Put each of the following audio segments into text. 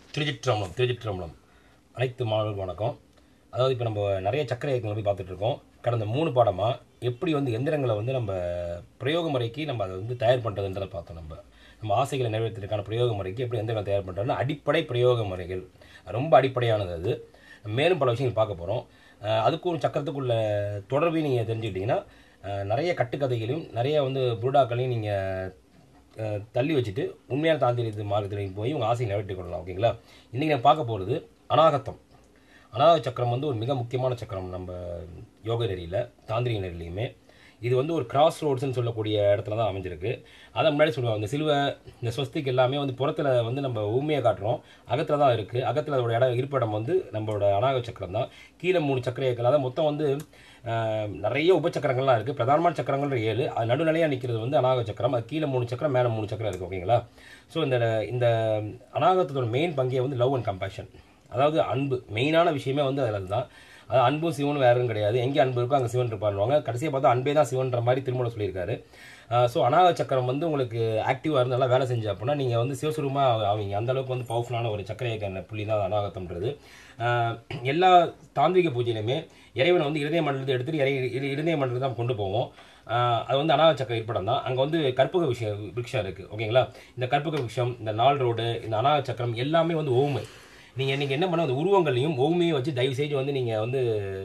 திருச்சிற்றம்பலம் திருச்சிற்றம்பலம் அனைத்து மாணவர்களுக்கும் வணக்கம் அதாவது இப்போ நம்ம நிறைய சக்கர இயக்கங்களை போய் பார்த்துட்டு இருக்கோம் கடந்த மூணு பாடமாக எப்படி வந்து எந்திரங்களை வந்து நம்ம பிரயோக முறைக்கு நம்ம அதை வந்து தயார் பண்ணுறதுன்றதை பார்த்தோம் நம்ம நம்ம ஆசைகளை நிறைவேற்றுறதுக்கான பிரயோக முறைக்கு எப்படி எந்திரங்களை தயார் பண்ணுறதுன்னு அடிப்படை பிரயோக முறைகள் ரொம்ப அடிப்படையானது அது மேலும் பல விஷயங்கள் பார்க்க போகிறோம் அதுக்கும் சக்கரத்துக்குள்ள தொடர்பையும் நீங்கள் தெரிஞ்சுக்கிட்டிங்கன்னா அஹ், நிறைய கட்டுக்கதைகளையும் நிறைய வந்து புருடாக்களையும் நீங்கள் அஹ் தள்ளி வச்சுட்டு உண்மையான தாந்திரிக மார்க்கத்தில் போய் உங்கள் ஆசையை நிறைவேற்றிக் கொள்ளலாம் ஓகேங்களா இன்றைக்கி நான் பார்க்க போகிறது அநாகத்தம் அநாக சக்கரம் வந்து ஒரு மிக முக்கியமான சக்கரம் நம்ம யோக நெறியில் தாந்திரிக நெறிலையுமே இது வந்து ஒரு கிராஸ் ரோட்ஸ்னு சொல்லக்கூடிய இடத்துல தான் அமைஞ்சிருக்கு அதை முன்னாடி சொல்லுவாங்க இந்த சிலுவை இந்த ஸ்வஸ்திக் எல்லாமே வந்து புறத்தில் வந்து நம்ம ஊமையை காட்டுறோம் அகத்தில் தான் இருக்குது அகத்தில் அதோட இடம் இருப்பிடம் வந்து நம்மளோட அநாக சக்கரம் தான் கீழே மூணு சக்கரைகள் அதாவது மொத்தம் வந்து ஆஹ், நிறைய உபச்சக்கரங்கள்லாம் இருக்குது பிரதானமான சக்கரங்கள் ஏழு அது நடுநிலையாக நிற்கிறது வந்து அநாக சக்கரம் அது கீழே மூணு சக்கரம் மேலே மூணு சக்கரம் இருக்குது ஓகேங்களா ஸோ இந்த இந்த அநாகத்தோட மெயின் பங்கே வந்து லவ் அண்ட் கம்பேஷன் அதாவது அன்பு மெயினான விஷயமே வந்து அதில் தான் அது அன்பும் சிவனும் வேறும் கிடையாது எங்கே அன்பு இருக்கோ அங்கே சிவன் இருப்பாருவாங்க கடைசியாக பார்த்தா அன்பே தான் சிவன்ற மாதிரி திருமணம் சொல்லியிருக்காரு ஸோ அநாக சக்கரம் வந்து உங்களுக்கு ஆக்டிவாக இருந்து நல்லா வேலை செஞ்சு அப்படின்னா நீங்கள் வந்து சிவசுரூபமாக ஆவீங்க அந்த அளவுக்கு வந்து பவர்ஃபுல்லான ஒரு சக்கர இயக்க புள்ளி தான் அநாகத்தம்ன்றது ஆஹ் எல்லா தாந்திரிக பூஜையிலுமே இறைவனை வந்து இருதய மண்டலத்தை எடுத்துட்டு இறை இரு- இருதய மண்டலத்தை தான் கொண்டு போவோம் ஆஹ் அது வந்து அநாக சக்கர இருப்பிடம் தான் அங்கே வந்து கற்பக விஷயம் விருட்சம் இருக்குது ஓகேங்களா இந்த கற்பக விருட்சம் இந்த நாள் ரோடு இந்த அநாக சக்கரம் எல்லாமே வந்து ஓமை நீங்கள் நீங்கள் என்ன பண்ண அந்த உருவங்களையும் ஓமையும் வச்சு தயவு செய்து வந்து நீங்கள் வந்து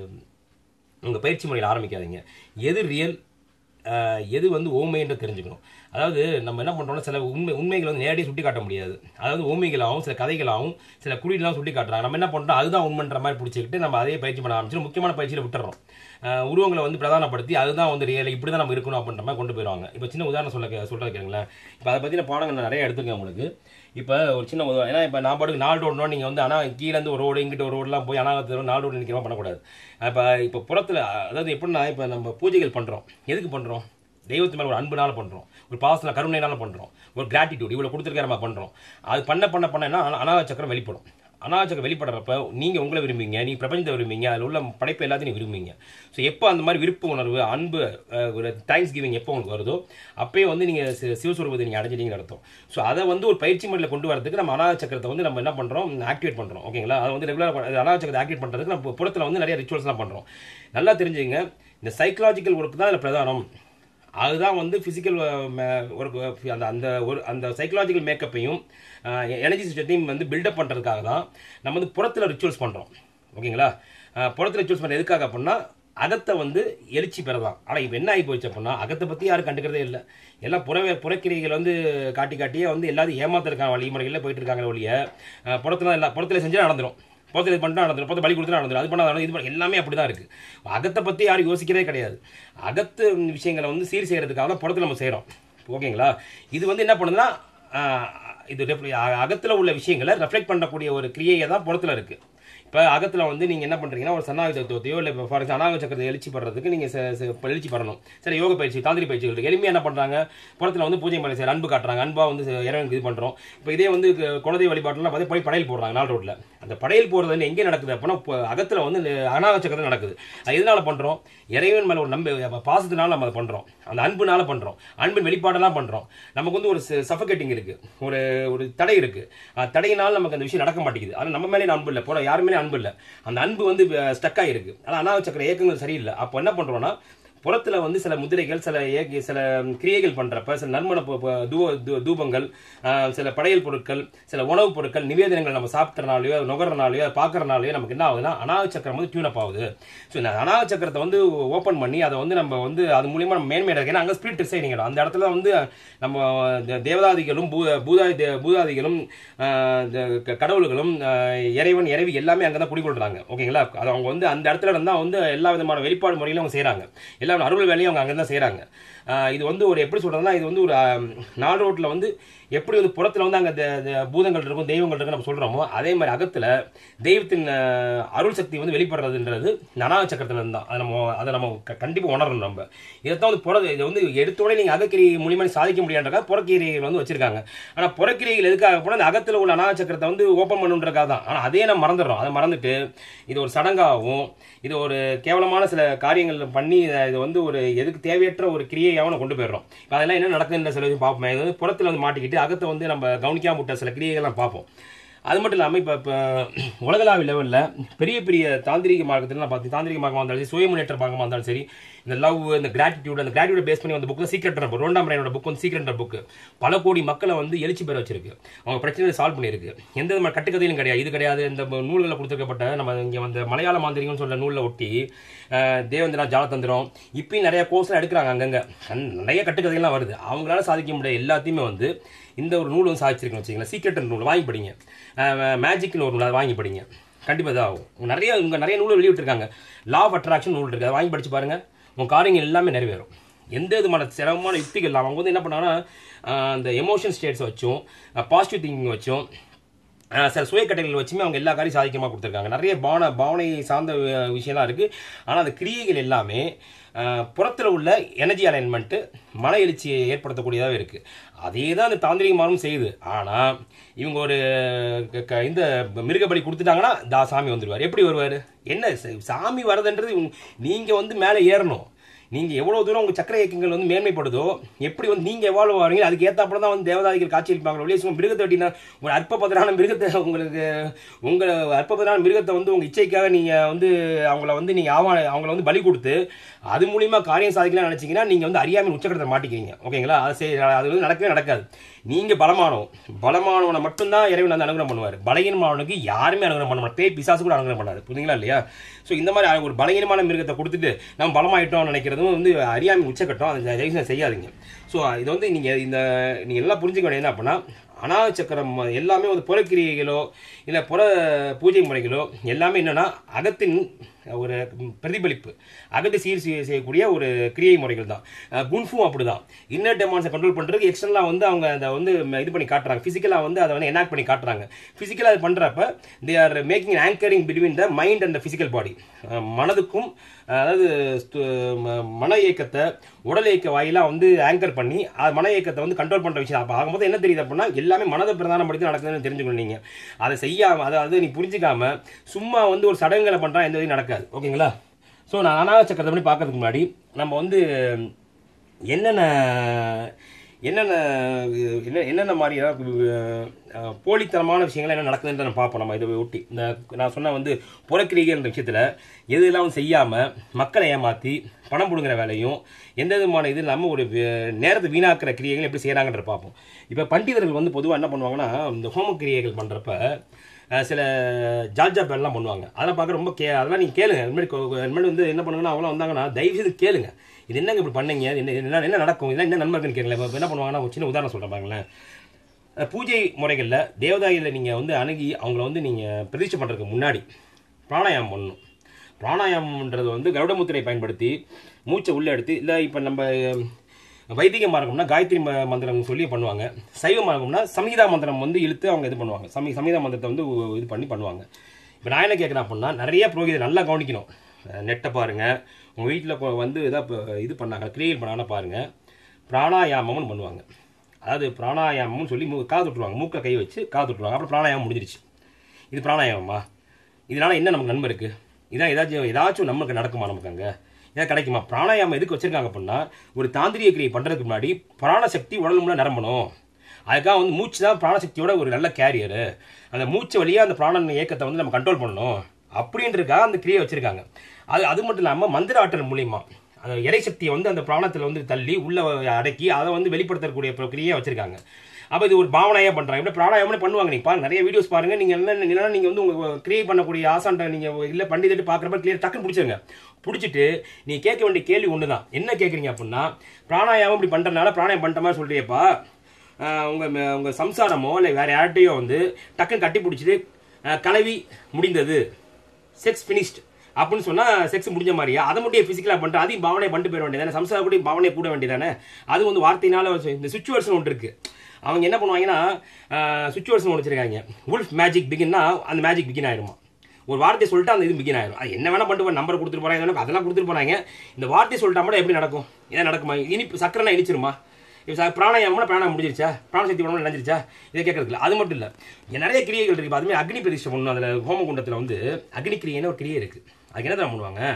உங்கள் பயிற்சி முறையில் ஆரம்பிக்காதீங்க எது ரியல் எது வந்து ஓமைன்ற தெரிஞ்சுக்கணும் அதாவது நம்ம என்ன பண்ணுறோம்னா சில உண்மை உண்மைகளை வந்து நேரடியாக சுட்டி காட்ட முடியாது அதாவது ஓமைகளாகவும் சில கதைகளாகவும் சில குறியெல்லாம் சுட்டி காட்டுறாங்க நம்ம என்ன பண்ணுறோம் அதுதான் உண்மைன்ற மாதிரி பிடிச்சிக்கிட்டு நம்ம அதே பயிற்சி பண்ண ஆரம்பிச்சு முக்கியமான பயிற்சியில் விட்டுறோம் அஹ் உருவங்களை வந்து பிரதானப்படுத்தி அதுதான் வந்து ரியல் இப்படி தான் நம்ம இருக்கணும் அப்படின்ற மாதிரி கொண்டு போயிடுவாங்க இப்போ சின்ன உதாரணம் சொல்ல சொல்கிறது கேளுங்களேன் இப்போ அதை பற்றின பாடங்கள் நான் நிறைய எடுத்துருக்கேன் உங்களுக்கு இப்போ ஒரு சின்ன உதாரணம் ஏன்னா இப்போ நான் பாட்டுக்கு நாலு ரோடுனா நீங்கள் வந்து ஆனால் கீழேருந்து ஒரு ரோடு இங்கிட்ட ஒரு ரோடெலாம் போய் அனாகத்தில் நாலு ரோடு நிற்கிறமா பண்ணக்கூடாது இப்போ இப்போ புறத்தில் அதாவது எப்படின்னா இப்போ நம்ம பூஜைகள் பண்ணுறோம் எதுக்கு பண்ணுறோம் தெய்வத்து மேலே ஒரு அன்புனால பண்ணுறோம் ஒரு பாசன கருணைனால பண்ணுறோம் ஒரு கிராட்டிடியூட் இவ்வளோ கொடுத்துருக்க நம்ம பண்ணுறோம் அது பண்ண பண்ண பண்ண என்ன அனாத சக்கரம் வெளிப்படும் அனாத சக்கரம் வெளிப்படுறப்ப நீங்கள் உங்களை விரும்புவீங்க நீ பிரபஞ்சத்தை விரும்புவீங்க அதில் உள்ள படைப்பு எல்லாத்தையும் நீ விரும்புவீங்க ஸோ எப்போ அந்த மாதிரி விருப்ப உணர்வு அன்பு அஹ், ஒரு தேங்க்ஸ் கிவிங் எப்போ உங்களுக்கு வருதோ அப்பயே வந்து நீங்கள் சிவஸ்வரூபத்தை நீங்கள் அடைஞ்சிட்டீங்கன்னு அர்த்தம் ஸோ அதை வந்து ஒரு பயிற்சி முறையில் கொண்டு வரதுக்கு நம்ம அனாத சக்கரத்தை வந்து நம்ம என்ன பண்ணுறோம் ஆக்டிவேட் பண்ணுறோம் ஓகேங்களா அதை வந்து ரெகுலராக அனாத சக்கரத்தை ஆக்டிவேட் பண்ணுறதுக்கு நம்ம புறத்தில் வந்து நிறைய ரிச்சுவல்ஸ்லாம் பண்ணுறோம் நல்லா தெரிஞ்சுங்க இந்த சைக்கலாஜிக்கல் ஒர்க் தான் இதில் பிரதானம் அதுதான் வந்து ஃபிசிக்கல் ஒர்க் அந்த அந்த ஒரு அந்த சைக்கலாஜிக்கல் மேக்கப்பையும் எனர்ஜி சிஸ்டத்தையும் வந்து பில்டப் பண்ணுறதுக்காக தான் நம்ம வந்து புறத்தில் ரிச்சுவல்ஸ் பண்ணுறோம் ஓகேங்களா அஹ், புறத்தில் ரிச்சுவல்ஸ் பண்ண எதுக்காக அப்படின்னா அகத்தை வந்து எழுச்சி பெறலாம் ஆனால் இப்போ என்ன ஆகி போச்சு அப்படின்னா அகத்தை பற்றி யாரும் கண்டுக்கிறதே இல்லை எல்லாம் புறவே புறக்கிரைகள் வந்து காட்டி காட்டியே வந்து எல்லாத்தையும் ஏமாத்துறதுக்கான வழிமுறைகளில் போயிட்டு இருக்காங்க ஒழிய அஹ், புறத்துல எல்லாம் புறத்தில் செஞ்சால் நடந்துரும் புறத்தில் இது பண்ணிட்டு நடந்துடும் புறத்தை பலி கொடுத்து நடந்துடும் அது பண்ணால் நடந்துடும் இது பண்ண எல்லாமே அப்படி தான் இருக்குது அகத்தை பற்றி யாரும் யோசிக்கிறதே கிடையாது அகத்து விஷயங்களை வந்து சீர் செய்கிறதுக்காக தான் புறத்தில் நம்ம செய்கிறோம் ஓகேங்களா இது வந்து என்ன பண்ணுதுன்னா ஆஹ், இது அகத்தில் உள்ள விஷயங்களை ரெஃப்ளெக்ட் பண்ணக்கூடிய ஒரு கிரியையை தான் புறத்தில் இருக்குது இப்போ அகத்தில் வந்து நீங்கள் என்ன பண்ணுறீங்கன்னா ஒரு சன்னாக தத்துவத்தையோ இல்லை இப்போ ஃபார் எக்ஸாம்பிள் அநாக சக்கரத்தை எழுச்சி படுறதுக்கு நீங்கள் எழுச்சி பண்ணணும் சரி யோக பயிற்சி தாந்திரி பயிற்சிகள் இருக்கு எளிமையாக என்ன பண்ணுறாங்க புறத்தில் வந்து பூஜை பண்ணி செய்கிற அன்பு காட்டுறாங்க அன்பா வந்து இறைவனுக்கு இது பண்ணுறோம் இப்போ இதே வந்து கு- குலதெய்வ வழிபாட்டுலாம் பார்த்து போய் படையல் போடுறாங்க நாள் ரோட்டில் அந்த படையல் போடுறது வந்து எங்கே நடக்குது அப்படின்னா இப்போ அகத்தில் வந்து இந்த அநாக சக்கரத்தில் நடக்குது அது எதனால பண்ணுறோம் இறைவன் மேலே ஒரு நம்ப பாசத்தினால நம்ம அதை பண்ணுறோம் அந்த அன்புனால பண்ணுறோம் அன்பின் வெளிப்பாடெல்லாம் பண்ணுறோம் நமக்கு வந்து ஒரு சஃபகேட்டிங் இருக்குது ஒரு ஒரு தடை இருக்குது தடையினால் நமக்கு அந்த விஷயம் நடக்க மாட்டேங்குது ஆனால் நம்ம மேலே அன்பு இல்லை போகிற யார் மேலே அன்பு இல்லை அந்த அன்பு வந்து ஸ்டக் ஆகிருக்கு ஆனால் அநாக சக்கர இயக்கங்கள் சரியில்லை அப்போ என்ன பண்ணுறோன்னா புறத்துல வந்து சில முதிரைகள் சில ஏகி சில கிரியைகள் பண்றப்ப சில நறுமண பு- பு- தூ தூ- தூபங்கள் ஆஹ், சில படையல் பொருட்கள் சில உணவுப் பொருட்கள் நிவேதனங்கள் நம்ம சாப்பிட்றனாலையோ நுகர்றனாலையோ பார்க்கறனாலையோ நமக்கு என்ன ஆகுதுன்னா அநாக சக்கரம் வந்து டியூன் அப் ஆகுது ஸோ இந்த அநாக சக்கரத்தை வந்து ஓப்பன் பண்ணி அதை வந்து நம்ம வந்து அது மூலியமா நம்ம மேன்மை அடைக்கணும் அங்கே ஸ்பிரிட் டிசைனிங் அந்த இடத்துல வந்து நம்ம தே- தேவதாதிகளும் பூ பூதாதி தே- பூதாதிகளும் ஆஹ், இந்த க- கடவுள்களும் ஆஹ், இறைவன் இறைவி எல்லாமே அங்கே தான் குடிகொள்றாங்க ஓகேங்களா அது அவங்க வந்து அந்த இடத்துல இருந்தால் வந்து எல்லா விதமான வெளிப்பாடு முறையிலும் அவங்க செய்கிறாங்க எல்லா அருள் வேலையும் அவங்க அங்கே தான் செய்கிறாங்க இது வந்து ஒரு எப்படி சொல்கிறதுனா இது வந்து ஒரு ஆஹ், நாடு ரோட்டில் வந்து எப்படி வந்து புறத்தில் வந்து அங்கே பூதங்கள் இருக்கும் தெய்வங்கள் இருக்கும் நம்ம சொல்கிறோமோ அதே மாதிரி அகத்தில் தெய்வத்தின் ஆஹ், அருள் சக்தி வந்து வெளிப்படுறதுன்றது நனாக சக்கரத்தில் இருந்து தான் அதை நம்ம அதை நம்ம கண்டிப்பாக உணரணும் நம்ம இதைத்தான் வந்து புற இதை வந்து எடுத்தோடனே நீங்கள் அகக்கிரி மூலியமாக சாதிக்க முடியாதுன்றக்காக புறக்கிரிகள் வந்து வச்சிருக்காங்க ஆனால் புறக்கிரிகள் எதுக்காக போனால் அந்த அகத்தில் உள்ள அநாக சக்கரத்தை வந்து ஓப்பன் பண்ணுன்றக்காக தான் ஆனால் அதே நம்ம மறந்துடுறோம் அதை மறந்துட்டு இது ஒரு சடங்காகவும் இது ஒரு கேவலமான சில காரியங்கள் பண்ணி இதை- இது வந்து ஒரு எதுக்கு தேவையற்ற ஒரு கிரியையாகவும் நம்ம கொண்டு போயிடுறோம் இப்போ அதெல்லாம் என்ன நடக்குதுன்ற சில விஷயம் பார்ப்போம் இது வந்து புறத்தில் வந்து மாட்டிக்கிட்டு அகத்தை வந்து நம்ம கவனிக்காம விட்ட சில கிரியைகள்லாம் பார்ப்போம் அது மட்டும் இல்லாமல் இப்போ இப்போ உலகளாவிய லெவலில் பெரிய பெரிய தாந்திரிக மார்க்கத்தில் பார்த்து தாந்திரிக மார்க்கமாக இருந்தாலும் சரி சுய முன்னேற்ற மார்க்கமாக இருந்தாலும் சரி இந்த லவ் இந்த கிராட்டிடியூட் அந்த கிராட்டிடியூட் பேஸ் பண்ணி வந்த புக் சீக்ரெட் புக் ரோண்டா மரைனோட புக் வந்து சீக்ரெட் புக் பல கோடி மக்களை வந்து எழுச்சி பெற வச்சிருக்கு அவங்க பிரச்சனையை சால்வ் பண்ணியிருக்கு எந்த விதமான கட்டுக்கதையிலும் கிடையாது இது கிடையாது இந்த நூல்களில் கொடுத்துருக்கப்பட்ட நம்ம இங்கே வந்து மலையாள மாந்திரிகம்னு சொல்ல நூலில் ஒட்டி அஹ், தேவேந்திரா ஜாலதந்திரம் இப்பயும் நிறைய கோர்ஸ்லாம் எடுக்கிறாங்க அங்கங்கே நிறைய கட்டுக்கதைகள்லாம் வருது அவங்களால சாதிக்க முடியாத எல்லாத்தையுமே வந்து இந்த ஒரு நூல் வந்து சாதிச்சிருக்கணும் வச்சுங்களேன் சீக்ரெட் நூல் வாங்கி படிங்க மேஜிக்னு ஒரு நூல் அதை வாங்கி படிங்க கண்டிப்பாக இதாக ஆகும் நிறைய உங்க நிறைய நூல் வெளியிட்டிருக்காங்க லா ஆஃப் அட்ராக்ஷன் நூல் இருக்குது அதை வாங்கி படிச்சு பாருங்க உங்க காரியங்கள் எல்லாமே நிறைவேறும் எந்த விதமான சிரமமான யுக்திகள் இல்லாமல் அவங்க வந்து என்ன பண்ணாங்கன்னா ஆஹ், அந்த எமோஷன் ஸ்டேட்ஸ் வச்சும் பாசிட்டிவ் திங்கிங் வச்சும் ஆஹ், சில சுய கட்டைகள் வச்சுமே அவங்க எல்லா காரியம் சாதிக்கமாக கொடுத்துருக்காங்க நிறைய பாவனை பாவனை சார்ந்த வி- விஷயம்லாம் இருக்குது ஆனால் அந்த கிரியைகள் எல்லாமே புறத்தில் உள்ள எனர்ஜி அலைன்மெண்ட்டு மன எழுச்சியை ஏற்படுத்தக்கூடியதாகவே இருக்குது அதே தான் அந்த தாந்திரிக மாறும் செய்யுது ஆனால் இவங்க ஒரு க- க- இந்த மிருகபலி கொடுத்துட்டாங்கன்னா தா சாமி வந்துடுவார் எப்படி வருவார் என்ன ச- சாமி வரதுன்றது இவங்க- நீங்க வந்து மேலே ஏறணும் நீங்க எவ்வளவு தூரம் உங்க சக்கர இயக்கங்கள் வந்து மேன்மைப்படுதோ எப்படி வந்து நீங்க எவால்வ் ஆவீங்க அதுக்கு ஏத்தாப்புல தான் வந்து தேவதாதிகள் காட்சி அளிப்பாங்க ஒழிய சும்மா மிருகத்தை வெட்டினா ஒரு அற்பபதரான மிருகத்தை உங்களுக்கு உங்க அற்பபதரான மிருகத்தை வந்து உங்க இச்சைக்காக நீங்க வந்து அவங்கள வந்து நீங்க ஆவா அவங்கள வந்து பலி கொடுத்து அது மூலியமா காரியம் சாதிக்கலாம் நினைச்சீங்கன்னா நீங்க வந்து அறியாமல் உச்சக்கடத்தை மாட்டிக்கிறீங்க ஓகேங்களா அது சரி அது வந்து நடக்கவே நடக்காது நீங்க பலமானவன் பலமானவனை மட்டும்தான் இறைவன் வந்து அனுகிரகம் பண்ணுவார் பலகீனமானவனுக்கு யாருமே அனுகிரகம் பண்ண மாட்டார் பேய் பிசாசு கூட அனுகிரகம் பண்ணாது புரியுதுங்களா இல்லையா ஸோ இந்த மாதிரி ஒரு பலகீனமான மிருகத்தை கொடுத்துட்டு நம்ம பலமாயிட்டோம் நினைக்கிறதும் வந்து அறியாமை உச்சக்கட்டம் அதை தயவு செஞ்சு செய்யாதீங்க ஸோ இது வந்து நீங்க இந்த நீங்க எல்லாம் புரிஞ்சுக்க வேண்டியது என்ன அப்படின்னா அநாத சக்கரம் எல்லாமே வந்து புறக்கிரியைகளோ இல்லை புற பூஜை முறைகளோ எல்லாமே என்னன்னா அகத்தின் ஒரு பிரதிபலிப்பு அகத்தை சீர் செய்ய- செய்யக்கூடிய ஒரு கிரியை முறைகள் தான் குன்ஃபும் அப்படிதான் இன்னர் டெமான்ஸை கண்ட்ரோல் பண்ணுறதுக்கு எக்ஸ்டர்னலாக வந்து அவங்க அதை வந்து இது பண்ணி காட்டுறாங்க ஃபிசிக்கலாக வந்து அதை வந்து எனாக்ட் பண்ணி காட்டுறாங்க ஃபிசிக்கலாக அது பண்ணுறப்ப they are making anchoring between the mind and the physical body மனதுக்கும் அஹ், அதாவது ஸ்து- ம- மன இயக்கத்தை உடல் இயக்க வாயிலாக வந்து ஆங்கர் பண்ணி அது மன இயக்கத்தை வந்து கண்ட்ரோல் பண்ணுற விஷயம் அப்போ ஆகும்போது என்ன தெரியுது அப்படின்னா எல்லாமே மனதை பிரதானப்படுத்தி நடக்குதுன்னு தெரிஞ்சுக்கணும் நீங்கள் அதை செய்யாமல் அதாவது நீ புரிஞ்சுக்காம சும்மா வந்து ஒரு சடங்குகளை பண்ணுறா எந்த இதையும் நடக்காது ஓகேங்களா ஸோ நான் அனாத சக்கரத்தை படி பார்க்கறதுக்கு முன்னாடி நம்ம வந்து என்னென்ன என்னென்ன என்ன என்னென்ன மாதிரி அஹ், போலித்தனமான விஷயங்கள் என்ன நடக்குதுன்னு நம்ம பார்ப்போம் நம்ம இதை ஒட்டி இந்த நான் சொன்ன வந்து புறக்கிரிகைன்ற விஷயத்தில் எதுலாம் வந்து செய்யாமல் மக்களை ஏமாற்றி பணம் பிடுங்குற வேலையும் எந்த விதமான இது இல்லாமல் ஒரு வே- நேரத்தை வீணாக்குற கிரியைகள் எப்படி செய்கிறாங்கன்ற பார்ப்போம் இப்போ பண்டிதர்கள் வந்து பொதுவாக என்ன பண்ணுவாங்கன்னா இந்த ஹோம கிரியைகள் பண்ணுறப்ப அஹ் சில ஜால்ஜா பேர்லாம் பண்ணுவாங்க அதெல்லாம் பார்க்க ரொம்ப கே அதெல்லாம் நீங்கள் கேளுங்க இனிமேல் கொ- கொ- இனிமேல் வந்து என்ன பண்ணுங்கன்னா அவங்களாம் வந்தாங்கன்னா தயவு செய்து கேளுங்க இது என்னங்க இப்படி பண்ணீங்க இது என்ன என்ன என்ன நடக்கும் இதெல்லாம் என்ன நன்மை இருக்குன்னு கேட்கல இப்போ என்ன பண்ணுவாங்கன்னா ஒரு சின்ன உதாரணம் சொல்கிறேன் பாருங்களேன் அஹ் பூஜை முறைகளில் தேவதாயில நீங்கள் வந்து அணுகி அவங்கள வந்து நீங்கள் பிரதிஷ்டை பண்ணுறதுக்கு முன்னாடி பிராணாயாமம் பண்ணணும் பிராணாயாமம்ன்றது வந்து கருடமுத்திரை பயன்படுத்தி மூச்சை உள்ளே எடுத்து இல்லை இப்போ நம்ம அஹ், வைதிக மார்க்கம்னா காயத்ரி ம- மந்திரம் சொல்லி பண்ணுவாங்க சைவ மார்க்கம்னா சமீதா மந்திரம் வந்து இழுத்து அவங்க இது பண்ணுவாங்க சமீ சமீதா மந்திரத்தை வந்து உ- இது பண்ணி பண்ணுவாங்க இப்போ நான் என்ன கேட்குறேன் அப்படின்னா நிறைய புரோகிதர் நல்லா கவனிக்கணும் அஹ் நெட்டை பாருங்கள் உங்கள் வீட்டில் வந்து இதாக இது பண்ணாங்க கிரியேட் பண்ணாங்கன்னா பாருங்கள் பிராணாயாமம்னு பண்ணுவாங்க அதாவது பிராணாயாமம்னு சொல்லி மூ காது விட்டுருவாங்க மூக்கில் கை வச்சு காது விட்டுருவாங்க அப்புறம் பிராணாயாமம் முடிஞ்சிருச்சு இது பிராணாயாமமா இதனால என்ன நமக்கு நன்மை இருக்கு இதான் ஏதாச்சும் ஏதாச்சும் நமக்கு நடக்குமா நமக்கு அங்கே ஏதாவது கிடைக்குமா பிராணாயாமம் எதுக்கு வச்சிருக்காங்க அப்படின்னா ஒரு தாந்திரிய கிரியை பண்ணுறதுக்கு முன்னாடி பிராணசக்தி உடல் முள்ள நிரம்பணும் அதுக்காக வந்து மூச்சு தான் பிராணசக்தியோட ஒரு நல்ல கேரியரு அந்த மூச்சு வழியாக அந்த பிராண இயக்கத்தை வந்து நம்ம கண்ட்ரோல் பண்ணணும் அப்படின்றதுக்காக அந்த கிரியை வச்சிருக்காங்க அது அது மட்டும் இல்லாமல் மந்திர ஆற்றல் மூலியமா அந்த இறை சக்தியை வந்து அந்த பிராணத்தில் வந்து தள்ளி உள்ள அடக்கி அதை வந்து வெளிப்படுத்தக்கூடிய கிரியை வச்சிருக்காங்க அப்போ இது ஒரு பாவனையாக பண்ணுறாங்க இப்படி பிராணாயாமனே பண்ணுவாங்க நீங்கள் பாருங்க நிறைய வீடியோஸ் பாருங்க நீங்கள் என்ன இல்லைன்னா நீங்கள் வந்து உங்கள் கிரியேட் பண்ணக்கூடிய ஆசான்ட்ட நீங்கள் இல்லை பண்டிதட்டு பார்க்குறப்ப கிளியர் டக்குன்னு பிடிச்சிருங்க பிடிச்சிட்டு நீ கேட்க வேண்டிய கேள்வி ஒன்று தான் என்ன கேட்குறீங்க அப்படின்னா பிராணாயாமம் இப்படி பண்ணுறதுனால பிராணாயம் பண்ணுற மாதிரி சொல்றியப்பா ஆஹ் உங்க ம- உங்க சம்சாரமோ இல்லை வேற யார்ட்டையோ வந்து டக்குன்னு கட்டி பிடிச்சிட்டு ஆஹ் கலவி முடிந்தது செக்ஸ் ஃபினிஷ்ட் அப்படின்னு சொன்னா செக்ஸ் முடிஞ்ச மாதிரியா அதை மட்டும் பிசிக்கலா பண்ணிட்டு அதையும் பாவனை பண்ணிட்டு போயிட வேண்டியதானே சம்சார கூட பாவனை கூட வேண்டியதானே அது வந்து வார்த்தையினால ஒரு இந்த சுச்சுவேஷன் ஒன்று இருக்கு அவங்க என்ன பண்ணுவாங்கன்னா சுச்சுவேஷன் ஒன்று வச்சிருக்காங்க உல்ஃப் மேஜிக் பிகின்னா அந்த மேஜிக் பிகின் ஆயிருமா ஒரு வார்த்தை சொல்லிட்டு அந்த இது பிகின் ஆயிரும் அது என்ன வேணா பண்ணிட்டு நம்பர் கொடுத்துட்டு போறாங்க இதெல்லாம் அதெல்லாம் கொடுத்துட்டு போறாங்க இந்த வார்த்தை சொல்லிட்டா மட்டும் எப்படி நடக்கும் என்ன நடக்குமா இனிப்பு சக்கரனா இனிச்சிருமா இப்போ சார் பிராணாயாமம்னா பிராணம் முடிஞ்சிருச்சா பிராணசக்தி உடம்புல நினைஞ்சிருச்சா இதை கேட்கறதுல அது மட்டும் இல்லை இங்க நிறைய கிரியைகள் இருக்கு அதுமாதிரி அக்னி பிரதிஷ்டை பண்ணணும் அதில் ஹோமகுண்டத்தில் வந்து அக்னி கிரியைன்னு ஒரு கிரியை இருக்கு அதுக்கு என்ன தெரியுமா பண்ணுவாங்க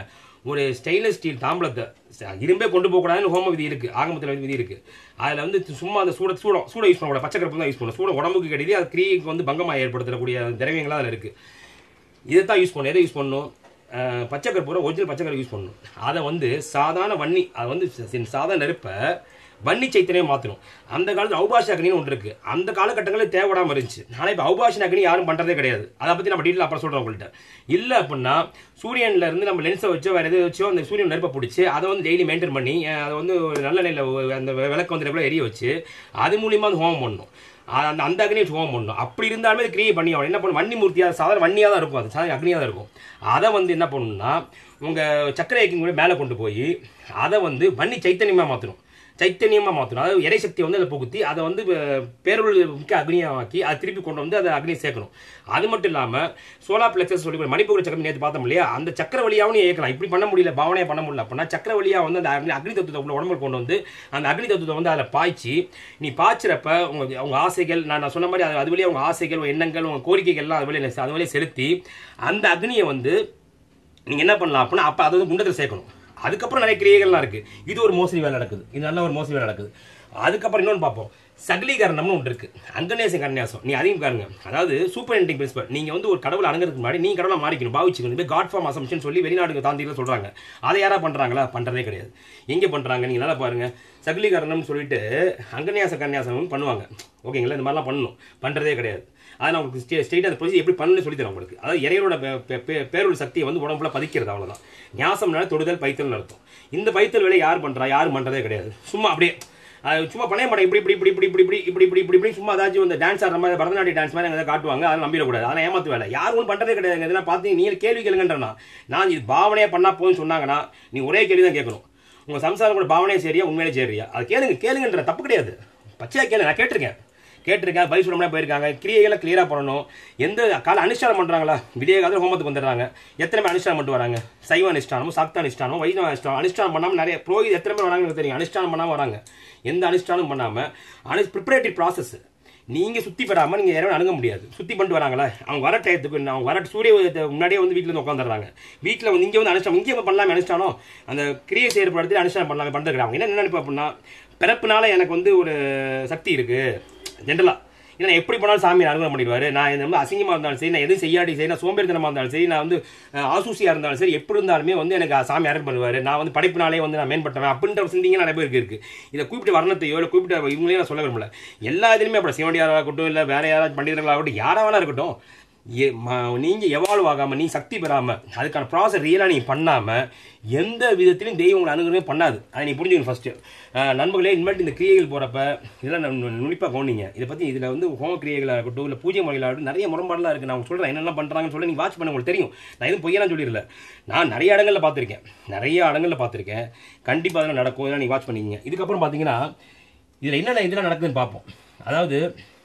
ஒரு ஸ்டெயின்லெஸ் ஸ்டீல் தாம்பலத்தை ச- இரும்பே கொண்டு போகக்கூடாதுன்னு ஹோம விதி இருக்குது ஆகமத்தில் விதி இருக்குது அதில் வந்து சும்மா அந்த சூட சூடம் சூட யூஸ் பண்ணக்கூடாது பச்சை கருப்பு தான் யூஸ் பண்ணணும் சூட உடம்புக்கு கிடையாது அது கிரியைக்கு வந்து பங்கமாக ஏற்படுத்தக்கூடிய திரவியங்களாக அதில் இருக்குது இதை தான் யூஸ் பண்ணணும் எதை யூஸ் பண்ணணும் அஹ், பச்சை கற்பூரம் ஒரிஜினல் பச்சை கருப்பு யூஸ் பண்ணணும் அதை வந்து சாதாரண வன்னி அதை வந்து ச- ச- சாதாரண நெருப்பை வன்னி சைத்தனையும் மாற்றணும் அந்த காலத்தில் ஔபாஷ அக்னின்னு ஒன்று இருக்குது அந்த காலகட்டங்களில் தேவைடாமல் இருந்துச்சு ஆனால் இப்போ ஔபாஷ அக்னி யாரும் பண்ணுறதே கிடையாது அதை பற்றி நம்ம டீட்டெயில் அப்புறம் சொல்கிறோம் உங்கள்கிட்ட இல்லை அப்படின்னா சூரியன்ல இருந்து நம்ம லென்ஸை வச்சோ வேறு எதை வச்சோ அந்த சூரியன் நெருப்பை பிடிச்சி அதை வந்து டெய்லி மெயின்டைன் பண்ணி அஹ், அதை வந்து ஒரு நல்ல நிலையில் அந்த விளக்கு வந்து ரெகுலர் எரிய வச்சு அது மூலியமாக அந்த ஹோமம் பண்ணணும் அஹ் அந்த அந்த அக்னியை ஹோமம் பண்ணணும் அப்படி இருந்தாலுமே அது கிரியை பண்ணி ஆகணும் என்ன பண்ணணும் வன்னி மூர்த்தியாக சாதாரண வன்னியாக தான் இருக்கும் அது சாதாரண அக்னியாக தான் இருக்கும் அதை வந்து என்ன பண்ணணும்னா உங்கள் சக்கரை ஐக்கியம் கூட மேலே கொண்டு போய் அதை வந்து வன்னி சைத்தன்யமாக மாற்றணும் சைத்தன்யமாக மாற்றணும் அதாவது இறைசக்தியை வந்து அதை புகுத்தி அதை வந்து அஹ், பேரொழி மிக்க அக்னியாக்கி அதை திருப்பி கொண்டு வந்து அதை அக்னியை சேர்க்கணும் அது மட்டும் இல்லாமல் சோலா பிளெக்சஸ் சொல்லி மணிப்பூர் சக்கரம் நேற்று பார்த்தோம் இல்லையா அந்த சக்கர வழியாகவும் நீ இயக்கலாம் இப்படி பண்ண முடியல பாவனையாக பண்ண முடியல அப்படின்னா சக்கர வழியாக வந்து அந்த அக்னி அக்னி தத்துவத்தை உள்ள உடம்புல கொண்டு வந்து அந்த அக்னி தத்துவத்தை வந்து அதில் பாய்ச்சி நீ பாய்ச்சிறப்ப உங்க உங்க ஆசைகள் நான் நான் சொன்ன மாதிரி அது அது வழியாக உங்க ஆசைகள் உங்க எண்ணங்கள் உங்க கோரிக்கைகள்லாம் அது வழியில் அது வழியாக செலுத்தி அந்த அக்னியை வந்து நீங்கள் என்ன பண்ணலாம் அப்படின்னா அப்போ அது வந்து குண்டத்தில் சேர்க்கணும் அதுக்கப்புறம் நிறைய கிரியைகள்லாம் இருக்குது இது ஒரு மோசடி வேலை நடக்குது இது நல்ல ஒரு மோசடி வேலை நடக்குது அதுக்கப்புறம் இன்னொன்று பார்ப்போம் சகலீகரணம்னு ஒன்று இருக்குது அங்கநேசம் கன்னியாசம் நீ அதையும் பாருங்க அதாவது சூப்பர் என்டிங் பிரின்சிபல் நீங்கள் வந்து ஒரு கடவுள் அணுகிறதுக்கு முன்னாடி நீ கடவுளை மாறிக்கணும் பாவிச்சுக்கணும் இப்போ காட் ஃபார்ம் அசம்ஷன் சொல்லி வெளிநாடு தாந்திரிகள் சொல்கிறாங்க அதை யாரா பண்ணுறாங்களா பண்ணுறதே கிடையாது எங்கே பண்ணுறாங்க நீங்கள் நல்லா பாருங்கள் சகலீகரணம்னு சொல்லிட்டு அங்கன்யாச கன்னியாசம் பண்ணுவாங்க ஓகேங்களா இந்த மாதிரிலாம் பண்ணணும் பண்ணுறதே கிடையாது அதை நான் உங்களுக்கு ஸ்டே ஸ்டேட் அந்த ப்ரொசீஜர் எப்படி பண்ணணும்னு சொல்லி தரேன் உங்களுக்கு அதாவது இறைவனோட பே- பே- பே- பேரொழி சக்தியை வந்து உடம்புல பதிக்கிறது அவ்வளவுதான் ஞாசம்னால தொடுதல் பைத்தல்னு அர்த்தம் இந்த பைத்தல் வேலை யார் பண்றா யாரும் பண்றதே கிடையாது சும்மா அப்படியே அது சும்மா பண்ணவே மாட்டேன் இப்படி இப்படி இப்படி இப்படி இப்படி இப்படி இப்படி இப்படி இப்படி இப்படி சும்மா ஏதாச்சும் இந்த டான்ஸ் ஆடுற மாதிரி பரதநாட்டிய டான்ஸ் மாதிரி எதாவது காட்டுவாங்க அதை நம்பிடக்கூடாது அதெல்லாம் ஏமாத்து வேலை யாரும் ஒன்றும் பண்றதே கிடையாது இதெல்லாம் பார்த்து நீங்கள் கேள்வி கேளுங்கன்றனா நான் இது பாவனையா பண்ணா போதும்னு சொன்னாங்கன்னா நீ ஒரே கேள்வி தான் கேட்கணும் உங்க சம்சாரம் கூட பாவனையே சரியா உண்மையிலே சரியா அது கேளுங்க கேளுங்கன்ற தப்பு கிடையாது பச்சையா கேளு நான் கேட்டிருக்கேன் கேட்டிருக்கேன் பதில் சொல்ல முடியாது போயிருக்காங்க கிரியைகளை கிளியராக பண்ணணும் எந்த கால அனுஷ்டானம் பண்ணுறாங்களா விடிய காலத்தில் ஹோமத்துக்கு வந்துடுறாங்க எத்தனை பேர் அனுஷ்டானம் பண்ணிட்டு வராங்க சைவ அனுஷ்டானமும் சாக்த அனுஷ்டானமும் வைணவ அனுஷ்டானம் அனுஷ்டானம் பண்ணாமல் நிறைய புரோகித எத்தனை பேர் வராங்கன்னு எனக்கு தெரியும் அனுஷ்டானம் பண்ணாமல் வராங்க எந்த அனுஷ்டானம் பண்ணாமல் அனு ப்ரிப்பரேட்டரி ப்ராசஸ் நீங்கள் சுற்றி பெறாமல் நீங்கள் இறைவன் அணுக முடியாது சுற்றி பண்ணிட்டு வராங்களா அவங்க வர டயத்துக்கு அவங்க வர சூரிய உதயத்துக்கு முன்னாடியே வந்து வீட்டில் வந்து உட்காந்துடுறாங்க வீட்டில் வந்து இங்கே வந்து அனுஷ்டானம் இங்கே பண்ணலாமே அனுஷ்டானம் அந்த கிரியை செய்கிற இடத்துல அனுஷ்டானம் பண்ணலாமே பண்ணுறது அவங்க என்ன நினைப்பா அப்படின்னா பிறப்புனால எனக்கு வந்து ஒரு சக்தி இருக்குது ஜென்ரலாக இல்லை நான் எப்படி போனாலும் சாமி அனுகிரகம் பண்ணிடுவாரு நான் இந்த மாதிரி அசிங்கமாக இருந்தாலும் சரி நான் எதுவும் செய்யாடி சரி நான் சோம்பேறித்தனமாக இருந்தாலும் சரி நான் வந்து அஹ், ஆசூசியாக இருந்தாலும் சரி எப்படி இருந்தாலுமே வந்து எனக்கு சாமி அருள் பண்ணுவார் நான் வந்து படைப்புனாலே வந்து நான் மேம்பட்டவன் அப்படின்ற ஒரு சிந்திங்க நிறைய பேருக்கு இருக்கு இதை குறிப்பிட்ட வர்ணத்தையோ இல்லை குறிப்பிட்ட இவங்களையும் நான் சொல்ல விரும்பல எல்லா இதுலையுமே அப்படி சிவண்டியாராக இருக்கட்டும் இல்லை வேற யாராவது பண்டிதர்களாகட்டும் யாராக வேணா இருக்கட்டும் எ- ம- நீங்க எவால்வ் ஆகாம நீ சக்தி பெறாம அதுக்கான ப்ராசஸ் ரியலா நீ பண்ணாம எந்த விதத்திலும் தெய்வம் உங்களை அணுகுறவே பண்ணாது அதை நீ புரிஞ்சுக்கணும் ஃபர்ஸ்ட் நண்பர்களே இனிமேட்டு இந்த கிரியைகள் போறப்ப இதெல்லாம் நு- நுண்ணிப்பா கவனிங்க இதை பத்தி இதுல வந்து ஹோம கிரியைகளாக இருக்கட்டும் இல்ல பூஜை முறைகளாக இருக்கட்டும் நிறைய முரண்பாடுலாம் இருக்கு நான் உங்களுக்கு சொல்றேன் என்னெல்லாம் பண்றாங்கன்னு சொல்லி நீங்க வாட்ச் பண்ண உங்களுக்கு தெரியும் நான் எதுவும் பொய்யெல்லாம் சொல்லிடல நான் நிறைய இடங்கள்ல பார்த்திருக்கேன் நிறைய இடங்கள்ல பார்த்திருக்கேன் கண்டிப்பா அதெல்லாம் நடக்கும் இதெல்லாம் நீங்க வாட்ச் பண்ணிக்கங்க இதுக்கப்புறம் பாத்தீங்கன்னா இதுல என்னென்ன இதெல்லாம் நடக்குதுன்னு பார்ப்போம் அதாவது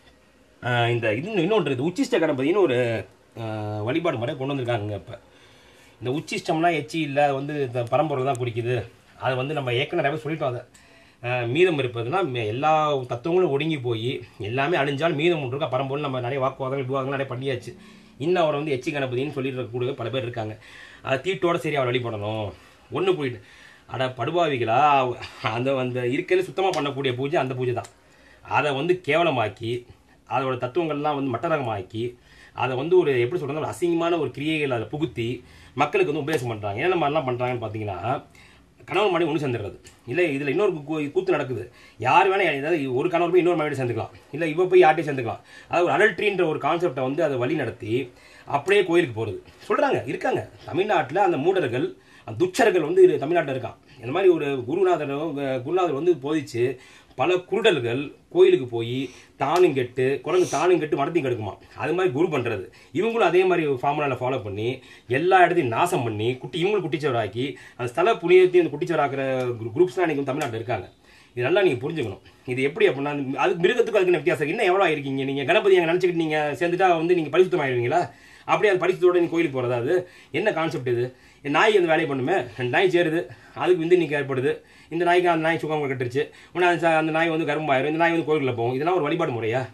ஆஹ் இந்த இது இன்னொன்று இருக்குது உச்சிஷ்ட கணபதினு ஒரு ஆஹ் வழிபாடு முறை கொண்டு வந்திருக்காங்க இப்போ இந்த உச்சிஷ்டம்லாம் எச்சி இல்லை அது வந்து இந்த பரம்பொருள் தான் குறிக்குது அது வந்து நம்ம ஏற்கனவே நிறைய பேர் சொல்லிட்டோம் அதை ஆஹ் மீதம் இருப்பதுன்னா மே- எல்லா தத்துவங்களும் ஒடுங்கி போய் எல்லாமே அழிஞ்சால் மீதம் ஒன்று இருக்கா பரம்பொருள் நம்ம நிறைய வாக்குவாதங்கள் விவாதங்கள் நிறைய பண்ணியாச்சு இன்னும் அவர் வந்து எச்சி கணபதினு சொல்லிட்டு இருக்கக்கூடிய பல பேர் இருக்காங்க அது தீட்டோட சரி அவர் வழிபடணும் ஒன்று போயிட்டு அட படுபாவிகளா அந்த அந்த இருக்கிறது சுத்தமாக பண்ணக்கூடிய பூஜை அந்த பூஜை தான் அதை வந்து கேவலமாக்கி அதோட தத்துவங்கள்லாம் வந்து மட்டரகமாக்கி அதை வந்து ஒரு எப்படி சொல்றது ஒரு அசிங்கமான ஒரு கிரியைகள் அதை புகுத்தி மக்களுக்கு வந்து உபதேசம் பண்ணுறாங்க என்ன மாதிரிலாம் பண்ணுறாங்கன்னு பார்த்தீங்கன்னா கணவன் மனைவி ஒன்று சேர்ந்துடுறது இல்லை இதில் இன்னொரு கூ- கூத்து நடக்குது யார் வேணா ஏதாவது ஒரு கணவர் போய் இன்னொரு மனைவி சேர்ந்துக்கலாம் இல்லை இவ போய் யார்ட்டையும் சேர்ந்துக்கலாம் அதாவது ஒரு அடல்ட்ரின்ற ஒரு கான்செப்டை வந்து அதை வழி நடத்தி அப்படியே கோயிலுக்கு போகிறது சொல்கிறாங்க இருக்காங்க தமிழ்நாட்டில் அந்த மூடர்கள் அந்த துச்சர்கள் வந்து இரு- தமிழ்நாட்டில் இருக்கான் இந்த மாதிரி ஒரு குருநாதர் குருநாதர் வந்து போதிச்சு பல குருடல்கள் கோயிலுக்கு போய் தானும் கெட்டு குரங்கு தானும் கெட்டு மரத்தையும் கெடுக்குமா அது மாதிரி குரு பண்றது இவங்களும் அதே மாதிரி ஃபார்முலாவில் ஃபாலோ பண்ணி எல்லா இடத்தையும் நாசம் பண்ணி குட்டி இவங்களும் குட்டிச்சவராக்கி அந்த ஸ்தல புனிதத்தையும் அந்த குட்டிச்சவராக்கிற குரூப்ஸ்லாம் இன்னைக்கு தமிழ்நாட்டில் இருக்காங்க இது நல்லா நீங்க புரிஞ்சுக்கணும் இது எப்படி அப்படின்னா அது மிருகத்துக்கும் அதுக்கு என்ன வித்தியாசம் என்ன எவ்வளோ இருக்கீங்க நீங்க கணபதி அங்கே நினச்சிக்கிட்டு நீங்க சேர்ந்துட்டா வந்து நீங்க பரிசுத்தம் ஆயிடுவீங்களா அப்படியே அது பரிசுத்தோட நீ கோயிலுக்கு போறதா அது என்ன கான்செப்ட் இது நாய் அந்த வேலையை பண்ணுமே நாய் சேருது அதுக்கு வந்து இன்னைக்கு ஏற்படுது இந்த நாய்க்கு அந்த நாய் சுகம் கட்டுருச்சு உடனே அந்த ச- அந்த நாய் வந்து கரும்பாயிரும் இந்த நாய் வந்து கோயிலுக்குள்ள போகும் இதெல்லாம் ஒரு வழிபாடு முறையா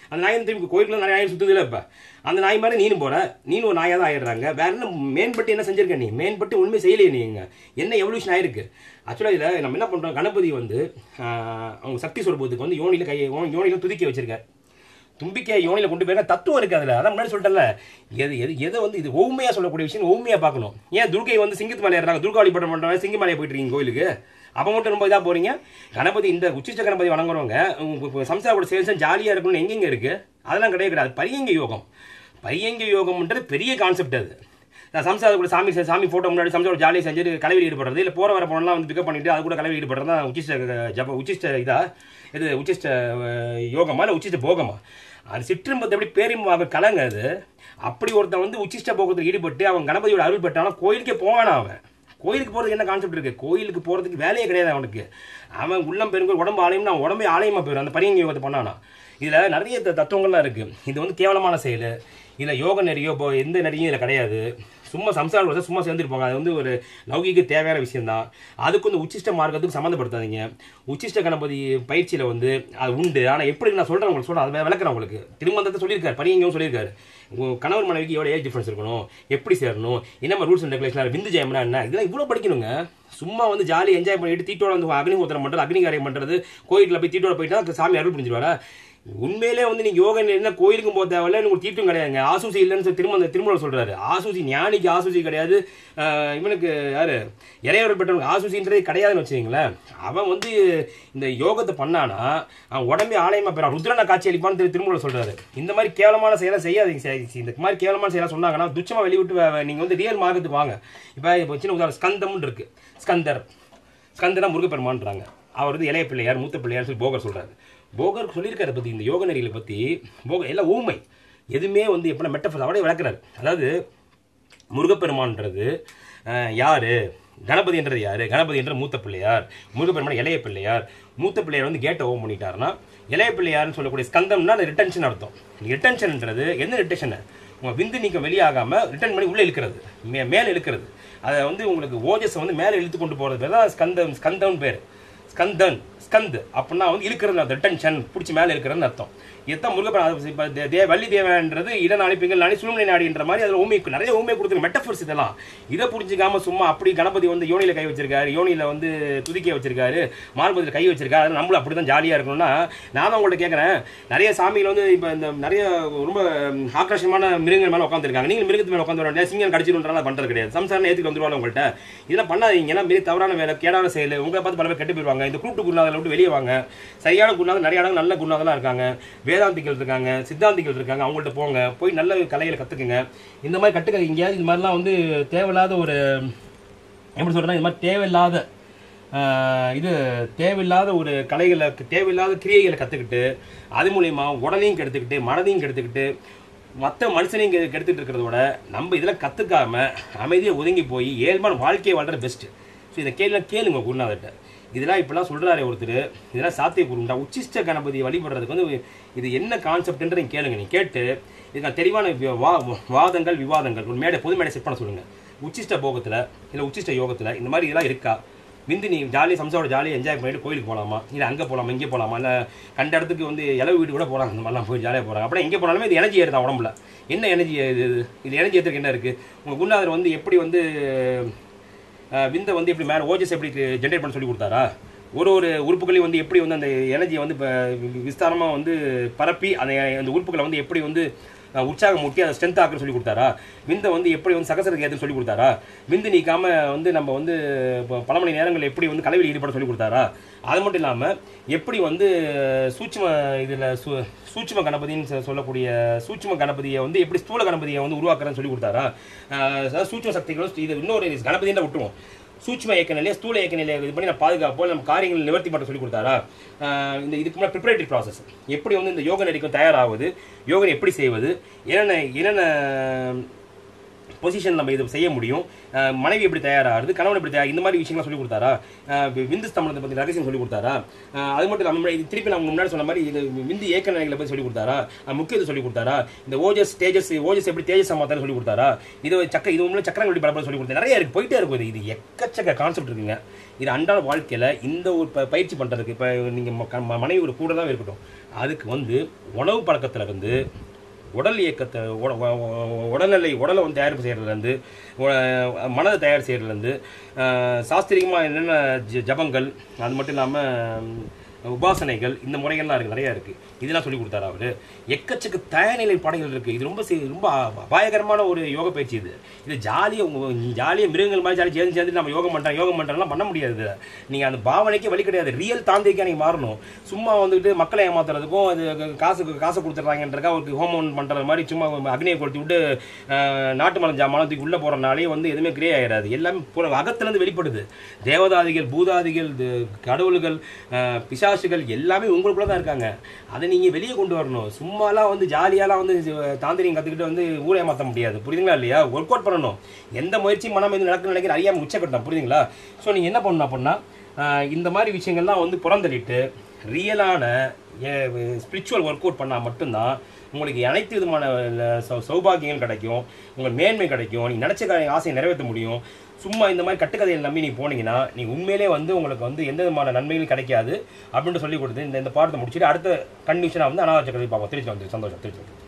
அந்த நாய் வந்து திரும்பி கோயிலுக்குள்ள நிறைய நாய் சுற்றுதில்ல இப்போ அந்த நாய் மாதிரி நீனும் போற நீனும் ஒரு நாயாக தான் ஆயிடுறாங்க வேற என்ன மேன்பட்டு என்ன செஞ்சிருக்க நீ மேன்பட்டு உண்மை செய்யலையே நீங்க என்ன எவல்யூஷன் ஆயிருக்கு ஆக்சுவலாக இதில் நம்ம என்ன பண்ணுறோம் கணபதி வந்து ஆஹ், அவங்க சக்தி சொல்பத்துக்கு வந்து யோனியில் கை யோனியில் துதிக்க வச்சிருக்காரு தும்பிக்கை யோனியில் கொண்டு போயிருக்க தத்துவம் இருக்கு அதில் அதான் முன்னாடி சொல்லிட்டேன்ல எது எது எதை வந்து இது ஓமையாக சொல்லக்கூடிய விஷயம் ஓமையாக பார்க்கணும் ஏன் துர்கை வந்து சிங்கத்து மேலே ஏறாங்க துர்கா வழிபடம் பண்ணுறவங்க சிங்க மேலே போயிட்டு இருக்கீங்க கோயிலுக்கு அப்போ மட்டும் ரொம்ப இதாக போறீங்க கணபதி இந்த உச்சிஷ்ட கணபதி வணங்குறவங்க உங்க சம்சார கூட சேர்ந்து ஜாலியாக இருக்கணும்னு எங்கெங்க இருக்கு அதெல்லாம் கிடையாது கிடையாது பரியங்க யோகம் பரியங்க யோகம்ன்றது பெரிய கான்செப்ட் அது நான் சம்சார கூட சாமி சாமி ஃபோட்டோ முன்னாடி சம்சாரோட ஜாலியாக செஞ்சுட்டு கலவையில் ஈடுபடுறது இல்லை போகிற வர போனலாம் வந்து பிக்கப் பண்ணிட்டு அது கூட கலவையில் ஈடுபடுறது தான் உச்சிஷ்ட ஜப உச்சிஷ்ட இதா இது உச்சிஷ்ட அஹ், யோகமா இல்லை உச்சிஷ்ட போகமா அது சிற்றின்பத்தை எப்படி பேரிம்பாக கலங்க அது அப்படி ஒருத்தன் வந்து உச்சிஷ்ட போகத்தில் ஈடுபட்டு அவன் கணபதியோட அருள் பெற்றானா கோயிலுக்கே போவானா அவன் கோயிலுக்கு போகிறதுக்கு என்ன கான்செப்ட் இருக்கு கோயிலுக்கு போகிறதுக்கு வேலையே கிடையாது அவனுக்கு அவன் உள்ளம் பெருங்கோல் உடம்பு ஆலயம்னா அவன் உடம்பே ஆலயமா போயிடும் அந்த பரியங்க யோகத்தை பண்ணானா இதில் நிறைய த- தத்துவங்கள்லாம் இருக்கு இது வந்து கேவலமான செயல் இதில் யோக நெறியோ இப்போ எந்த நெறியும் இதில் கிடையாது சும்மா சம்சார வருஷம் சும்மா சேர்ந்துருப்பாங்க அது வந்து ஒரு லௌகிக்கு தேவையான விஷயம்தான் அதுக்கு வந்து உச்சிஷ்ட மார்க்கத்துக்கு சம்மந்தப்படுத்தாதீங்க உச்சிஷ்ட கணபதி பயிற்சியில் வந்து அது உண்டு ஆனால் எப்படி நான் சொல்கிறேன் உங்களுக்கு சொல்கிறேன் அதை விளக்குறேன் உங்களுக்கு திருமந்தத்தை சொல்லியிருக்காரு பரியங்கவும் சொல்லியிருக்காரு உங்கள் கணவர் மனைவிக்கு எவ்வளோ ஏஜ் டிஃபரன்ஸ் இருக்கணும் எப்படி சேரணும் என்ன ரூல்ஸ் அண்ட் ரெகுலேஷன் விந்து ஜெயம்னா என்ன இதெல்லாம் இவ்வளோ படிக்கணுங்க சும்மா வந்து ஜாலி என்ஜாய் பண்ணிட்டு தீட்டோட வந்து அக்னிஹோத்திரம் பண்ணுறது அக்னிகாரியம் பண்ணுறது கோயிலில் போய் தீட்டோட போயிட்டா சாமி அருள் புரிஞ்சுவாரா உண்மையிலே வந்து நீங்க யோகா என்ன கோயிலுக்கும் போக தேவையில்ல உங்களுக்கு தீட்டும் கிடையாதுங்க ஆசூசி இல்லைன்னு சொல்லி திரும்ப அந்த திருமணம் சொல்றாரு ஆசூசி ஞானிக்கு ஆசூசி கிடையாது ஆஹ் இவனுக்கு யாரு இறையவர் பெற்றவனுக்கு ஆசூசின்றதே கிடையாதுன்னு வச்சுக்கீங்களேன் அவன் வந்து இந்த யோகத்தை பண்ணானா அவன் உடம்பே ஆலயமா பெறான் ருத்ரனை காட்சி அளிப்பான்னு திரு- திருமூலர் சொல்றாரு இந்த மாதிரி கேவலமான செயலை செய்யாதீங்க செய்- இந்த மாதிரி கேவலமான செயலை சொன்னாங்கன்னா துச்சமா வெளிவிட்டு வ- நீங்க வந்து ரியல் மார்க்கத்துக்கு வாங்க இப்போ இப்போ சின்ன உதாரணம் ஸ்கந்தம்னு இருக்கு ஸ்கந்தர் ஸ்கந்தனா முருகப்பெருமான்றாங்க அவர் வந்து இளைய பிள்ளையார் மூத்த பிள்ளையார் சொல்லி போகர் சொல்றாரு போகர் சொல்லியிருக்காரு பத்தி இந்த யோக நெறிகளை பத்தி போக எல்லாம் ஊமை எதுவுமே வந்து எப்படின்னா மெட்டஃபர் அவரே விளக்குறாரு அதாவது முருகப்பெருமான்றது அஹ், யாரு கணபதின்றது யாரு கணபதின்ற மூத்த பிள்ளையார் முருகப்பெருமான் இளைய பிள்ளையார் மூத்த பிள்ளையார் வந்து கேட்டை ஓம் பண்ணிட்டாருன்னா இளைய பிள்ளையார்னு சொல்லக்கூடிய ஸ்கந்தம்னா அது ரிட்டன்ஷன் அர்த்தம் ரிட்டன்ஷன்ன்றது என்ன ரிட்டன்ஷன் உங்க விந்து நீக்கம் வெளியாகாம ரிட்டர்ன் பண்ணி உள்ள இழுக்கிறது மே மேலே இழுக்கிறது அதை வந்து உங்களுக்கு ஓஜஸை வந்து மேலே இழுத்து கொண்டு போறது பேர் தான் ஸ்கந்தம் ஸ்கந்தம்னு பேர் ஸ்கந்தன் ஸ்கந்து அப்படின்னா வந்து இழுக்கிறது அந்த டென்ஷன் பிடிச்சி மேலே இருக்கிறதுன்னு அர்த்தம் இதுதான் முருகப்பெருமான் இப்போ தே- தே வள்ளி தேவன்றது இடநாளி பிங்கள் நாளி சுழுமலை நாடின்ற மாதிரி அதில் ஊமை நிறைய ஊமை கொடுத்துருக்கு மெட்டஃபர்ஸ் இதெல்லாம் இதை புரிஞ்சுக்காம சும்மா அப்படி கணபதி வந்து யோனியில் கை வச்சிருக்காரு யோனியில் வந்து துதிக்க வச்சிருக்காரு மார்பதியில் கை வச்சிருக்காரு அதனால நம்மளும் அப்படி தான் ஜாலியாக இருக்கணும்னா நான் தான் உங்கள்கிட்ட கேட்குறேன் நிறைய சாமிகள் வந்து இப்போ இந்த நிறைய ரொம்ப ஆக்ரோஷமான மிருகங்கள் மேலே உட்காந்துருக்காங்க நீங்கள் மிருகத்து மேலே உட்காந்து வரணும் சிங்கம் கடிச்சிருன்றனால பண்ணுறது கிடையாது சம்சாரம் ஏற்றுக்கு வந்துருவாங்க உங்கள்கிட்ட இதெல்லாம் பண்ணாதீங்க ஏன்னா மிக தவறான வேலை கேடான செயல் உங்களை பார்த்து பல பேர் கெட்டு போயிருவாங்க இந்த கூட்டு குருநாதரை விட்டு வெளியே வாங்க சரியான குருநாதர் நிறைய இடங்கள் நல்ல குருநாதலாம் இருக்காங்க வேதாந்திகள் இருக்காங்க சித்தாந்திகள் இருக்காங்க அவங்கள்ட்ட போங்க போய் நல்ல கலைகளை கற்றுக்குங்க இந்த மாதிரி கட்டுக்க எங்கேயாவது இந்த மாதிரிலாம் வந்து தேவையில்லாத ஒரு எப்படி சொல்கிறேன்னா இது மாதிரி தேவையில்லாத ஆஹ், இது தேவையில்லாத ஒரு கலைகளை தேவையில்லாத கிரியைகளை கற்றுக்கிட்டு அது மூலியமா உடலையும் கெடுத்துக்கிட்டு மனதையும் கெடுத்துக்கிட்டு மற்ற மனுஷனையும் கெ- கெடுத்துட்டு இருக்கிறத விட நம்ம இதெல்லாம் கற்றுக்காம அமைதியாக ஒதுங்கி போய் இயல்பான வாழ்க்கையை வாழ்றது பெஸ்ட்டு ஸோ இதை கேள்வி கேளுங்க குருநாதர்கிட்ட இதெல்லாம் இப்படிலாம் சொல்கிறாரு ஒருத்தர் இதெல்லாம் சாத்திய குருண்டா உச்சிஷ்ட கணபதி வழிபடுறதுக்கு வந்து இது என்ன கான்செப்ட்ன்றதை கேளுங்க நீ கேட்டு இதுக்கு தெளிவான வி- வா வாதங்கள் விவாதங்கள் ஒரு மேடை பொது மேடை செட் பண்ண சொல்லுங்கள் உச்சிஷ்ட போகத்தில் இல்லை உச்சிஷ்ட யோகத்தில் இந்த மாதிரி இதெல்லாம் இருக்கா விந்து நீ ஜாலியாக சம்சாரோட ஜாலியாக என்ஜாய் பண்ணிட்டு கோயிலுக்கு போகலாமா இல்லை அங்கே போகலாமா இங்கே போகலாமா இல்லை கண்ட இடத்துக்கு வந்து இலவு வீடு கூட போகலாம் இந்த மாதிரிலாம் போய் ஜாலியாக போகிறாங்க அப்படியே எங்கே போனாலுமே இது எனர்ஜி ஏறுதான் உடம்புல என்ன எனர்ஜி இது இது எனர்ஜி ஏற்றுக்கு என்ன இருக்குது உங்கள் குருநாதர் வந்து எப்படி வந்து அஹ், விந்தை வந்து எப்படி மேலே ஓஜஸ் எப்படி ஜென்ரேட் பண்ண சொல்லி கொடுத்தாரா ஒரு ஒரு உறுப்புகளையும் வந்து எப்படி வந்து அந்த எனர்ஜியை வந்து இப்போ விஸ்தாரமாக வந்து பரப்பி அந்த அந்த உறுப்புகளை வந்து எப்படி வந்து அஹ், உற்சாகம் மூட்டி அதை ஸ்ட்ரென்த் ஆக்குன்னு சொல்லி கொடுத்தாரா விந்தை வந்து எப்படி வந்து சகசரக்கு ஏற்றுன்னு சொல்லி கொடுத்தாரா விந்து நீக்காம வந்து நம்ம வந்து இப்போ பல மணி நேரங்கள் எப்படி வந்து கலைவில் ஈடுபட சொல்லி கொடுத்தாரா அது மட்டும் இல்லாமல் எப்படி வந்து சூட்சும இதில் சூ சூட்சும கணபதின்னு சொ- சொல்லக்கூடிய சூட்சும கணபதியை வந்து எப்படி ஸ்தூல கணபதியை வந்து உருவாக்குறேன்னு சொல்லி கொடுத்தாரா அஹ், அதாவது சூட்சும சக்திகளும் இது இன்னொரு கணபதின்னு விட்டுருவோம் சூட்சும இயக்க நிலையை ஸ்தூல இயக்க நிலையை இது பண்ணி நான் பாதுகாப்போம் நம்ம காரியங்கள் நிவர்த்தி பண்ண சொல்லி கொடுத்தாரா ஆஹ் இந்த இதுக்கு முன்னாடி ப்ரிப்பரேட்டரி ப்ராசஸ் எப்படி வந்து இந்த யோக நடிக்கும் தயாராகுது யோகனை எப்படி செய்வது என்னென்ன என்னென்ன பொசிஷன் நம்ம இது செய்ய முடியும் ஆஹ் மனைவி எப்படி தயாராகிறது கணவன் எப்படி தயார் இந்த மாதிரி விஷயங்கள்லாம் சொல்லி கொடுத்தாரா ஆஹ் வி- விந்து ஸ்தம்பனத்தை பற்றி ரகசியம் சொல்லி கொடுத்தாரா ஆஹ் அது மட்டும் இல்லாமல் இது திருப்பி நம்ம முன்னாடி சொன்ன மாதிரி இது விந்து ஏக்க நிலைகளை பற்றி சொல்லி கொடுத்தாரா ஆஹ் முக்கியத்துவம் சொல்லி கொடுத்தாரா இந்த ஓஜஸ் தேஜஸ் ஓஜஸ் எப்படி தேஜஸ் சமாதானம் சொல்லி கொடுத்தாரா இது சக்க இது உண்மையில சக்கரம் எப்படி பரப்ப சொல்லி கொடுத்தாரு நிறைய இருக்கு போயிட்டே இருக்கும் இது. இது எக்கச்சக்க கான்செப்ட் இருக்குங்க இது அன்றாட வாழ்க்கையில இந்த ஒரு ப- பயிற்சி பண்றதுக்கு இப்போ நீங்க ம- க- ம- மனைவி ஒரு கூட தான் இருக்கட்டும் அதுக்கு வந்து உணவு பழக்கத்துல இருந்து உடல் இயக்கத்தை உட- உ- உ- உடல்நிலை உடலை வந்து தயாரிப்பு செய்கிறதுலேருந்து மனதை தயார் செய்கிறதுலேருந்து சாஸ்திரிகமாக என்னென்ன ஜ- ஜபங்கள் அது மட்டும் இல்லாமல் உபாசனைகள் இந்த முறைகள்லாம் இருக்குது நிறையா இருக்குது இதெல்லாம் சொல்லி கொடுத்தாரு அவர் எக்கச்சக்க தயார்நிலை பாடைகள் இருக்குது இது ரொம்ப சி- ரொம்ப அப- அபாயகரமான ஒரு யோக பயிற்சி இது இது ஜாலியாக ஜாலியாக மிருகங்கள் மாதிரி ஜாலி சேர்ந்து சேர்ந்து நம்ம யோகம் பண்ணுறோம் யோகம் பண்ணுறோம்லாம் பண்ண முடியாது நீங்கள் அந்த பாவனைக்கு வழி கிடையாது ரியல் தாந்திரிக்கா நீங்கள் மாறணும் சும்மா வந்துட்டு மக்களை ஏமாத்துறதுக்கும் அது காசு காசு கொடுத்துட்றாங்கன்றக்கா ஒரு ஹோமோன் பண்ணுறது மாதிரி சும்மா அக்னியை கொளுத்தி விட்டு அஹ், நாட்டு மலம் ஜாமான் தூக்கி உள்ளே போகிறனாலே வந்து எதுவுமே கிரியே ஆயிடாது எல்லாமே புற அகத்துலேருந்து வெளிப்படுது தேவதாதிகள் பூதாதிகள் இது கடவுள்கள் அஹ், பிசாசுகள் எல்லாமே உங்களுக்குள்ள தான் இருக்காங்க அதை நீங்கள் வெளியே கொண்டு வரணும் சும்மாலாம் வந்து ஜாலியாலாம் வந்து தாந்திரியம் கற்றுக்கிட்டு வந்து ஊரே மாற்ற முடியாது புரியுதுங்களா இல்லையா ஒர்க் அவுட் பண்ணணும் எந்த முயற்சியும் மனம் எது நடக்குன்னு நினைக்கிற அறியாமல் உச்சக்கட்டம் புரியுதுங்களா ஸோ நீங்கள் என்ன பண்ணணும் அப்படின்னா அஹ், இந்த மாதிரி விஷயங்கள்லாம் வந்து புறந்தள்ளிட்டு ரியலான ஸ்பிரிச்சுவல் ஒர்க் அவுட் பண்ணால் மட்டும்தான் உங்களுக்கு அனைத்து விதமான அஹ், சௌ- சௌபாகியங்கள் கிடைக்கும் உங்கள் மேன்மை கிடைக்கும் நீங்கள் நினச்ச கா- ஆசையை நிறைவேற்ற முடியும் சும்மா இந்த மாதிரி கட்டுக்கதையை நம்பி நீங்கள் போனீங்கன்னா நீங்கள் உண்மையிலே வந்து உங்களுக்கு வந்து எந்த விதமான நன்மைகளும் கிடைக்காது அப்படின்ட்டு சொல்லி கொடுத்து இந்த இந்த பாடத்தை முடிச்சுட்டு அடுத்த கண்டிஷனாக வந்து அனாவச்ச கதை பார்ப்போம் திருச்சி வந்து சந்தோஷம் திருச்சி வந்து